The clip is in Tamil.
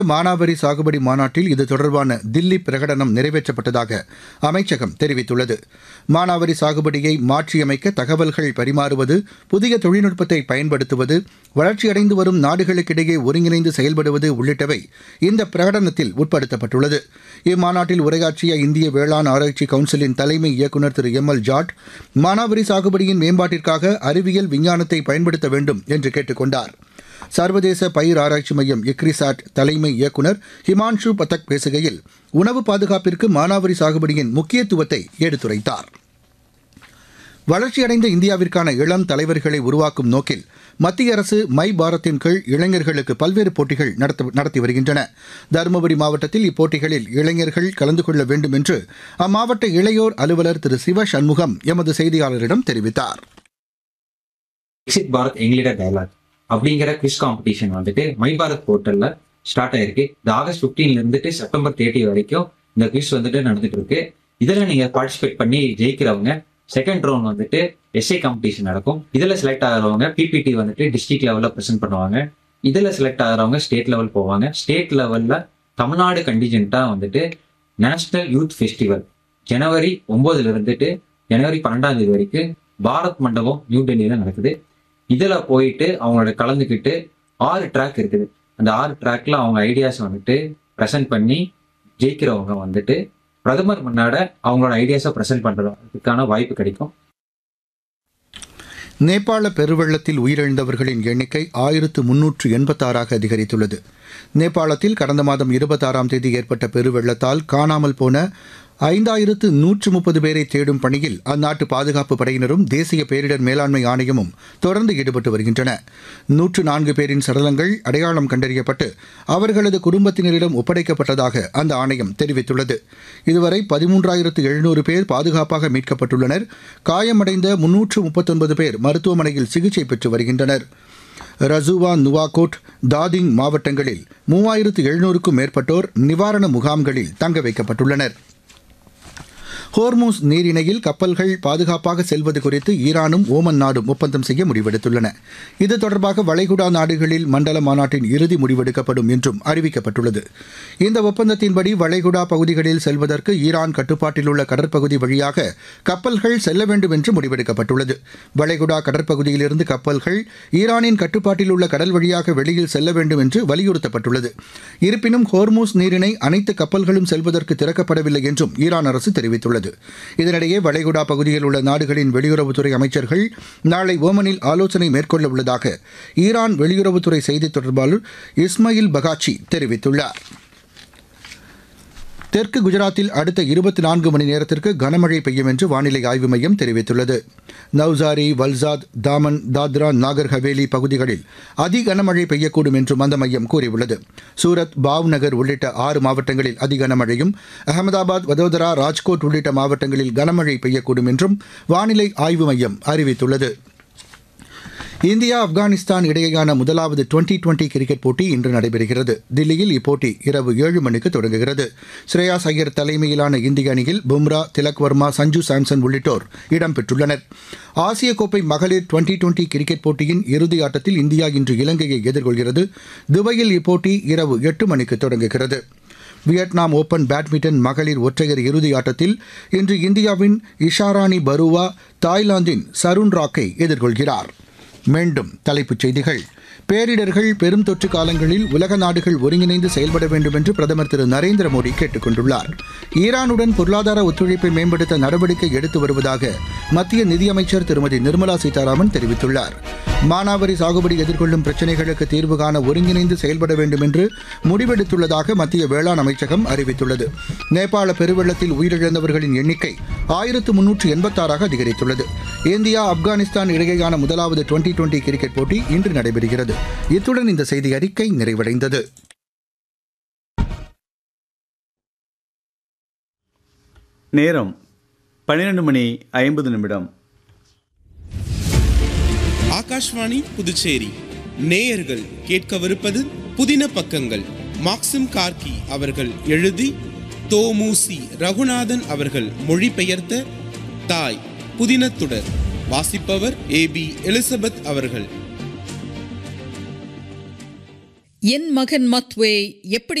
மானாவாரி சாகுபடி மாநாட்டில் இது தொடர்பான தில்லி பிரகடனம் நிறைவேற்றப்பட்டதாக அமைச்சகம் தெரிவித்துள்ளது மானாவாரி சாகுபடியை மாற்றியமைக்க தகவல்கள் பரிமாறுவது புதிய தொழில்நுட்பத்தை பயன்படுத்துவது வளர்ச்சியடைந்து வரும் நாடுகளுக்கிடையே ஒருங்கிணைந்து செயல்படுவது உள்ளிட்டவை இந்த பிரகடனத்தில் உட்படுத்தப்பட்டுள்ளது இம்மாநாட்டில் உரையாற்றிய இந்திய வேளாண் ஆராய்ச்சி கவுன்சிலின் தலைமை இயக்குநர் திரு எம் எல் ஜாட் மானாவாரி சாகுபடியின் மேம்பாட்டிற்காக அறிவியல் விஞ்ஞானத்தை பயன்படுத்த வேண்டும் என்று கேட்டுக் கொண்டார் சர்வதேச பயிர் ஆராய்ச்சி மையம் இக்ரிசாட் தலைமை இயக்குநர் ஹிமான்ஷு பதக் பேசுகையில் உணவு பாதுகாப்பிற்கு மானாவாரி சாகுபடியின் முக்கியத்துவத்தை எடுத்துரைத்தார் வளர்ச்சியடைந்த இந்தியாவிற்கான இளம் தலைவர்களை உருவாக்கும் நோக்கில் மத்திய அரசு மை பாரத்தின் கீழ் இளைஞர்களுக்கு பல்வேறு போட்டிகள் நடத்த நடத்தி வருகின்றன தருமபுரி மாவட்டத்தில் இப்போட்டிகளில் இளைஞர்கள் கலந்து கொள்ள வேண்டும் என்று அம்மாவட்ட இளையோர் அலுவலர் திரு சிவ சண்முகம் எமது செய்தியாளரிடம் தெரிவித்தார் விசிட் பாரத் எங்களிட டயலாக் அப்படிங்கிற குவிஸ் காம்படிஷன் வந்துட்டு மை பாரத் போர்ட்டல்ல ஸ்டார்ட் ஆயிருக்கு இந்த ஆகஸ்ட் 15 ல இருந்துட்டு செப்டம்பர் தேர்ட்டி வரைக்கும் இந்த குவிஸ் வந்துட்டு நடந்துட்டு இருக்கு இதுல நீங்க பார்ட்டிசிபேட் பண்ணி ஜெயிக்கிறவங்க செகண்ட் ரவுண்ட் வந்துட்டு எஸ்ஏ காம்படிஷன் நடக்கும் இதுல செலக்ட் ஆகிறவங்க பிபிடி வந்துட்டு டிஸ்ட்ரிக்ட் லெவல்ல ப்ரெசென்ட் பண்ணுவாங்க இதுல செலக்ட் ஆகிறவங்க ஸ்டேட் லெவல் போவாங்க ஸ்டேட் லெவல்ல தமிழ்நாடு கண்டிஜென்ட்டா வந்துட்டு நேஷனல் யூத் ஃபெஸ்டிவல் ஜனவரி ஒன்பதுல இருந்துட்டு ஜனவரி பன்னெண்டாம் தேதி வரைக்கும் பாரத் மண்டபம் நியூ டெல்லியில நடக்குது இதுல போயிட்டு அவங்களோட கலந்துக்கிட்டு ஆறு ட்ராக் இருக்குது அந்த ஆறு ட்ராக்ல அவங்க ஐடியாஸ் வந்துட்டு ப்ரெசென்ட் பண்ணி ஜெயிக்கிறவங்க வந்துட்டு பிரதமர் முன்னாட அவங்களோட ஐடியாஸை ப்ரெசென்ட் பண்றதுக்கான வாய்ப்பு கிடைக்கும் நேபாள பெருவெள்ளத்தில் உயிரிழந்தவர்களின் எண்ணிக்கை ஆயிரத்து முன்னூற்று எண்பத்தாறாக அதிகரித்துள்ளது நேபாளத்தில் கடந்த மாதம் இருபத்தாறாம் தேதி ஏற்பட்ட பெருவெள்ளத்தால் காணாமல் போன ஐந்தாயிரத்து நூற்று முப்பது பேரை தேடும் பணியில் அந்நாட்டு பாதுகாப்பு படையினரும் தேசிய பேரிடர் மேலாண்மை ஆணையமும் தொடர்ந்து ஈடுபட்டு வருகின்றன நூற்று நான்கு பேரின் சடலங்கள் அடையாளம் கண்டறியப்பட்டு அவர்களது குடும்பத்தினரிடம் ஒப்படைக்கப்பட்டதாக அந்த ஆணையம் தெரிவித்துள்ளது இதுவரை பதிமூன்றாயிரத்து எழுநூறு பேர் பாதுகாப்பாக மீட்கப்பட்டுள்ளனர் காயமடைந்த முன்னூற்று முப்பத்தொன்பது பேர் மருத்துவமனையில் சிகிச்சை பெற்று வருகின்றனர் ரசுவா நுவாகோட் தாதிங் மாவட்டங்களில் மூவாயிரத்து எழுநூறுக்கும் மேற்பட்டோர் நிவாரண முகாம்களில் தங்க வைக்கப்பட்டுள்ளனர் ஹோர்மூஸ் நீரிணையில் கப்பல்கள் பாதுகாப்பாக செல்வது குறித்து ஈரானும் ஓமன் நாடும் ஒப்பந்தம் செய்ய முடிவெடுத்துள்ளன இது தொடர்பாக வளைகுடா நாடுகளில் மண்டல மாநாட்டின் இறுதி முடிவெடுக்கப்படும் என்றும் அறிவிக்கப்பட்டுள்ளது இந்த ஒப்பந்தத்தின்படி வளைகுடா பகுதிகளில் செல்வதற்கு ஈரான் கட்டுப்பாட்டில் உள்ள கடற்பகுதி வழியாக கப்பல்கள் செல்ல வேண்டும் என்று முடிவெடுக்கப்பட்டுள்ளது வளைகுடா கடற்பகுதியிலிருந்து கப்பல்கள் ஈரானின் கட்டுப்பாட்டில் உள்ள கடல் வழியாக வெளியில் செல்ல வேண்டும் என்று வலியுறுத்தப்பட்டுள்ளது இருப்பினும் ஹோர்மூஸ் நீரிணை அனைத்து கப்பல்களும் செல்வதற்கு திறக்கப்படவில்லை என்றும் ஈரான் அரசு தெரிவித்துள்ளது இதனிடையே வளைகுடா பகுதியில் உள்ள நாடுகளின் வெளியுறவுத்துறை அமைச்சர்கள் நாளை ஓமனில் ஆலோசனை மேற்கொள்ள உள்ளதாக ஈரான் வெளியுறவுத்துறை செய்தித் தொடர்பாளர் இஸ்மாயில் பகாச்சி தெரிவித்துள்ளார் தெற்கு குஜராத்தில் அடுத்த இருபத்தி நான்கு மணி நேரத்திற்கு கனமழை பெய்யும் என்று வானிலை ஆய்வு மையம் தெரிவித்துள்ளது நவ்சாரி வல்சாத் தாமன் தாத்ரா நாகர் ஹவேலி பகுதிகளில் அதி கனமழை பெய்யக்கூடும் என்றும் அந்த மையம் கூறியுள்ளது சூரத் பாவ்நகர் உள்ளிட்ட ஆறு மாவட்டங்களில் அதி கனமழையும் அகமதாபாத் வதோதரா ராஜ்கோட் உள்ளிட்ட மாவட்டங்களில் கனமழை பெய்யக்கூடும் என்றும் வானிலை ஆய்வு மையம் அறிவித்துள்ளது இந்தியா ஆப்கானிஸ்தான் இடையேயான முதலாவது டுவெண்டி டுவெண்டி கிரிக்கெட் போட்டி இன்று நடைபெறுகிறது தில்லியில் இப்போட்டி இரவு ஏழு மணிக்கு தொடங்குகிறது ஸ்ரேயாஸ் ஐயர் தலைமையிலான இந்திய அணியில் பும்ரா திலக் வர்மா சஞ்சு சாம்சன் உள்ளிட்டோர் இடம்பெற்றுள்ளனர் ஆசிய கோப்பை மகளிர் டுவெண்டி டுவெண்டி கிரிக்கெட் போட்டியின் இறுதி ஆட்டத்தில் இந்தியா இன்று இலங்கையை எதிர்கொள்கிறது துபாயில் இப்போட்டி இரவு எட்டு மணிக்கு தொடங்குகிறது வியட்நாம் ஓபன் பேட்மிண்டன் மகளிர் ஒற்றையர் இறுதி ஆட்டத்தில் இன்று இந்தியாவின் இஷாராணி பருவா தாய்லாந்தின் சருண் ராக்கை எதிர்கொள்கிறார் மீண்டும் தலைப்புச் செய்திகள் பேரிடர்கள் பெரும் தொற்று காலங்களில் உலக நாடுகள் ஒருங்கிணைந்து செயல்பட வேண்டும் என்று பிரதமர் திரு நரேந்திர மோடி கேட்டுக் கொண்டுள்ளார் ஈரானுடன் பொருளாதார ஒத்துழைப்பை மேம்படுத்த நடவடிக்கை எடுத்து வருவதாக மத்திய நிதியமைச்சர் திருமதி நிர்மலா சீதாராமன் தெரிவித்துள்ளார் மானாவாரி சாகுபடி எதிர்கொள்ளும் பிரச்சினைகளுக்கு தீர்வு காண ஒருங்கிணைந்து செயல்பட வேண்டும் என்று முடிவெடுத்துள்ளதாக மத்திய வேளாண் அமைச்சகம் அறிவித்துள்ளது நேபாள பெருவெள்ளத்தில் உயிரிழந்தவர்களின் எண்ணிக்கை ஆயிரத்து முன்னூற்று எண்பத்தாறாக அதிகரித்துள்ளது இந்தியா ஆப்கானிஸ்தான் இடையேயான முதலாவது டுவெண்டி டுவெண்டி கிரிக்கெட் போட்டி இன்று நடைபெறுகிறது இத்துடன் இந்த செய்தி அறிக்கை நிறைவடைந்தது நேரம் பன்னிரண்டு மணி ஐம்பது நிமிடம் ஆகாஷ்வாணி புதுச்சேரி நேயர்கள் கேட்கவிருப்பது புதின பக்கங்கள் மாக்சிம் கார்கி அவர்கள் எழுதி தோமுசி ரகுநாதன் அவர்கள் மொழிபெயர்த்த தாய் புதினத்துடர் வாசிப்பவர் ஏ பி எலிசபெத் அவர்கள் என் மகன் மத்வே எப்படி